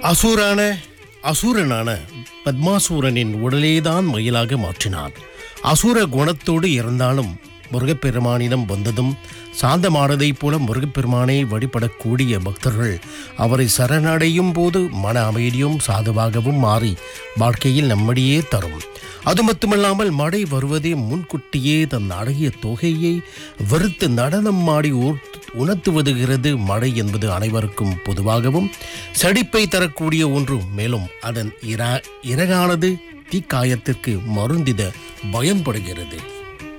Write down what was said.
அசூரான அசூரனான பத்மாசூரனின் உடலேதான் மயிலாக மாற்றினான் அசூர குணத்தோடு இருந்தாலும் முருகப்பெருமானிடம் வந்ததும் சாந்தமானதைப் போல முருகப்பெருமானை வழிபடக்கூடிய பக்தர்கள் அவரை சரணடையும் போது மன அமைதியும் சாதுவாகவும் மாறி வாழ்க்கையில் நம்மடியே தரும் அது மட்டுமல்லாமல் மழை வருவதே முன்கூட்டியே தன் அழகிய தொகையை வெறுத்து நடனம் ஆடி ஊர்த்து- உணர்த்துவதுகிறது மழை என்பது அனைவருக்கும் பொதுவாகவும் செழிப்பை தரக்கூடிய ஒன்று மேலும் அதன் இர இறகானது தீக்காயத்திற்கு மருந்திட பயன்படுகிறது